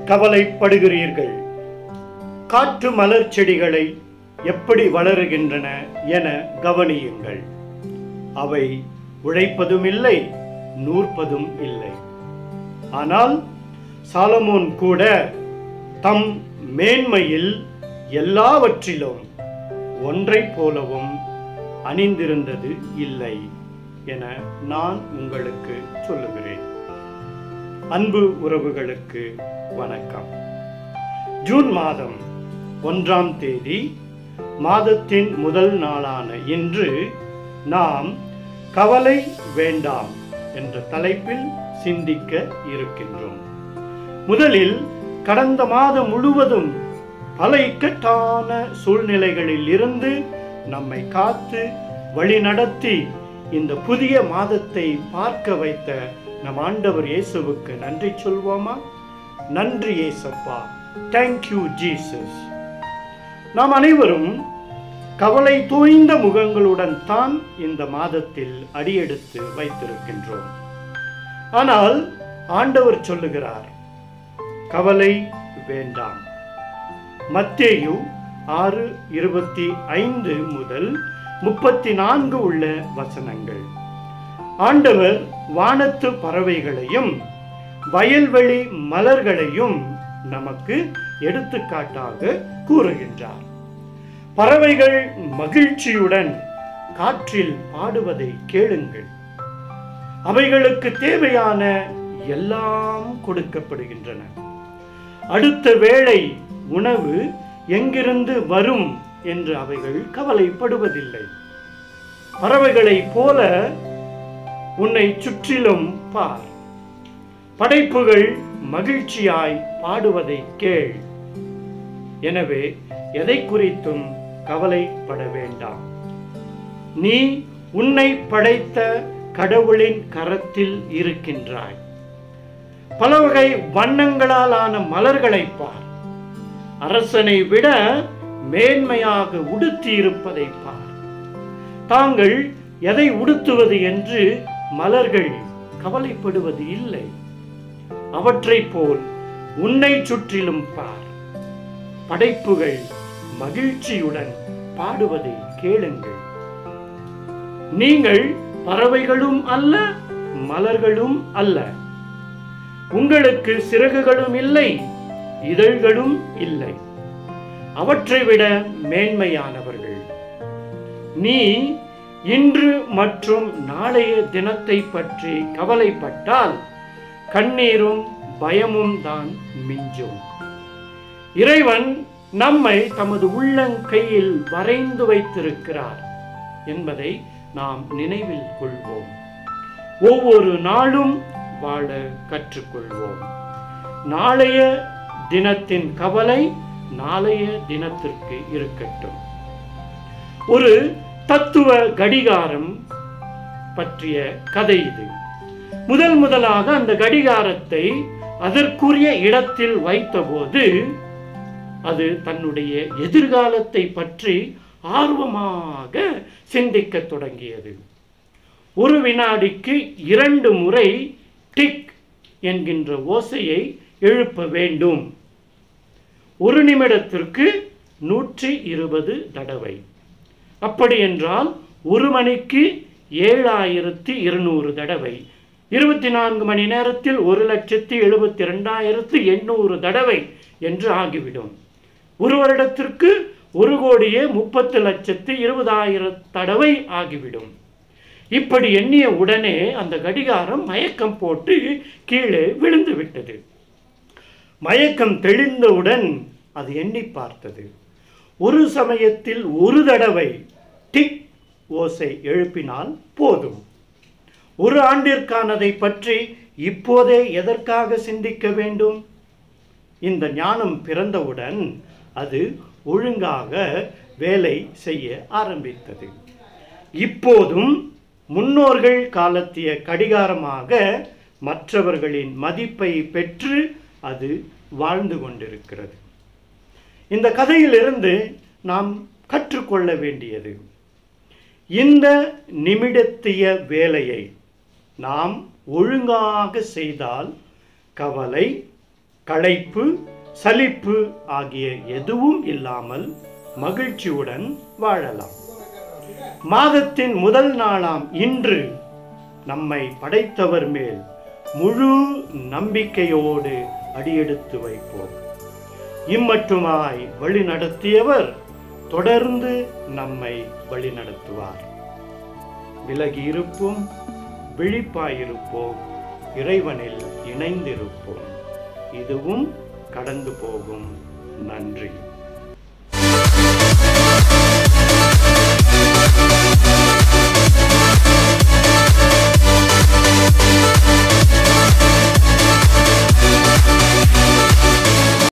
கவலைப்படுகிறீர்கள் காற்று மலர் செடிகளை எப்படி வளருகின்றன என கவனியுங்கள் அவை உழைப்பதும் இல்லை நூற்பதும் இல்லை ஆனால் சாலமோன் கூட தம் மேன்மையில் எல்லாவற்றிலும் ஒன்றைப் போலவும் அணிந்திருந்தது இல்லை என நான் உங்களுக்கு சொல்லுகிறேன் அன்பு உறவுகளுக்கு வணக்கம் ஜூன் மாதம் ஒன்றாம் தேதி மாதத்தின் முதல் நாளான இன்று நாம் கவலை வேண்டாம் என்ற தலைப்பில் சிந்திக்க இருக்கின்றோம் முதலில் கடந்த மாதம் முழுவதும் பல இக்கட்டான சூழ்நிலைகளில் இருந்து நம்மை காத்து வழிநடத்தி இந்த புதிய மாதத்தை பார்க்க வைத்த நம் ஆண்டவர் இயேசுவுக்கு நன்றி சொல்வோமா நன்றி இயேசப்பா தேங்க்யூ ஜீசஸ் நாம் அனைவரும் கவலை தோய்ந்த முகங்களுடன் தான் இந்த மாதத்தில் அடியெடுத்து வைத்திருக்கின்றோம் ஆனால் ஆண்டவர் சொல்லுகிறார் கவலை வேண்டாம் மத்தேயு ஆறு இருபத்தி ஐந்து முதல் முப்பத்தி நான்கு உள்ள வசனங்கள் ஆண்டவர் வானத்து பறவைகளையும் வயல்வெளி மலர்களையும் நமக்கு எடுத்துக்காட்டாக கூறுகின்றார் பறவைகள் மகிழ்ச்சியுடன் காற்றில் பாடுவதை கேளுங்கள் அவைகளுக்கு தேவையான எல்லாம் கொடுக்கப்படுகின்றன அடுத்த வேளை உணவு எங்கிருந்து வரும் என்று அவைகள் கவலைப்படுவதில்லை பறவைகளைப் போல உன்னை சுற்றிலும் பார் படைப்புகள் மகிழ்ச்சியாய் பாடுவதை கேள் எனவே எதை குறித்தும் கவலைப்பட வேண்டாம் நீ உன்னை படைத்த கடவுளின் கரத்தில் இருக்கின்றாய் பல வகை வண்ணங்களால் ஆன மலர்களை பார் அரசனை விட மேன்மையாக உடுத்தி இருப்பதை பார் தாங்கள் எதை உடுத்துவது என்று மலர்கள் கவலைப்படுவது இல்லை அவற்றைப் போல் உன்னை சுற்றிலும் பார் படைப்புகள் மகிழ்ச்சியுடன் பாடுவதை கேளுங்கள் நீங்கள் பறவைகளும் அல்ல மலர்களும் அல்ல உங்களுக்கு சிறகுகளும் இல்லை இதழ்களும் இல்லை அவற்றை விட மேன்மையானவர்கள் நீ இன்று மற்றும் நாளைய தினத்தை பற்றி கவலைப்பட்டால் கண்ணீரும் பயமும் தான் மிஞ்சும் இறைவன் நம்மை தமது உள்ளங்கையில் வரைந்து வைத்திருக்கிறார் என்பதை நாம் நினைவில் கொள்வோம் ஒவ்வொரு நாளும் வாழ கற்றுக்கொள்வோம் நாளைய தினத்தின் கவலை நாளைய தினத்திற்கு இருக்கட்டும் ஒரு தத்துவ கடிகாரம் பற்றிய கதை இது முதல் முதலாக அந்த கடிகாரத்தை அதற்குரிய இடத்தில் வைத்தபோது அது தன்னுடைய எதிர்காலத்தை பற்றி ஆர்வமாக சிந்திக்க தொடங்கியது ஒரு வினாடிக்கு இரண்டு முறை டிக் என்கின்ற ஓசையை எழுப்ப வேண்டும் ஒரு நிமிடத்திற்கு நூற்றி இருபது தடவை அப்படி என்றால் ஒரு மணிக்கு ஏழாயிரத்தி இருநூறு தடவை இருபத்தி நான்கு மணி நேரத்தில் ஒரு லட்சத்தி எழுபத்தி ரெண்டாயிரத்து எண்ணூறு தடவை என்று ஆகிவிடும் ஒரு வருடத்திற்கு ஒரு கோடியே முப்பத்து லட்சத்து இருபதாயிரம் தடவை ஆகிவிடும் இப்படி எண்ணிய உடனே அந்த கடிகாரம் மயக்கம் போட்டு கீழே விழுந்து விட்டது மயக்கம் தெளிந்தவுடன் அது எண்ணி பார்த்தது ஒரு சமயத்தில் ஒரு தடவை டிக் ஓசை எழுப்பினால் போதும் ஒரு ஆண்டிற்கானதை பற்றி இப்போதே எதற்காக சிந்திக்க வேண்டும் இந்த ஞானம் பிறந்தவுடன் அது ஒழுங்காக வேலை செய்ய ஆரம்பித்தது இப்போதும் முன்னோர்கள் காலத்திய கடிகாரமாக மற்றவர்களின் மதிப்பை பெற்று அது வாழ்ந்து கொண்டிருக்கிறது இந்த கதையிலிருந்து நாம் கற்றுக்கொள்ள வேண்டியது இந்த நிமிடத்திய வேலையை நாம் ஒழுங்காக செய்தால் கவலை களைப்பு சலிப்பு ஆகிய எதுவும் இல்லாமல் மகிழ்ச்சியுடன் வாழலாம் மாதத்தின் முதல் நாளாம் இன்று நம்மை படைத்தவர் மேல் முழு நம்பிக்கையோடு அடியெடுத்து வைப்போம் இம்மட்டுமாய் வழி நடத்தியவர் தொடர்ந்து நம்மை வழி நடத்துவார் விலகி இருப்போம் விழிப்பாயிருப்போம் இறைவனில் இணைந்திருப்போம் இதுவும் கடந்து போகும் நன்றி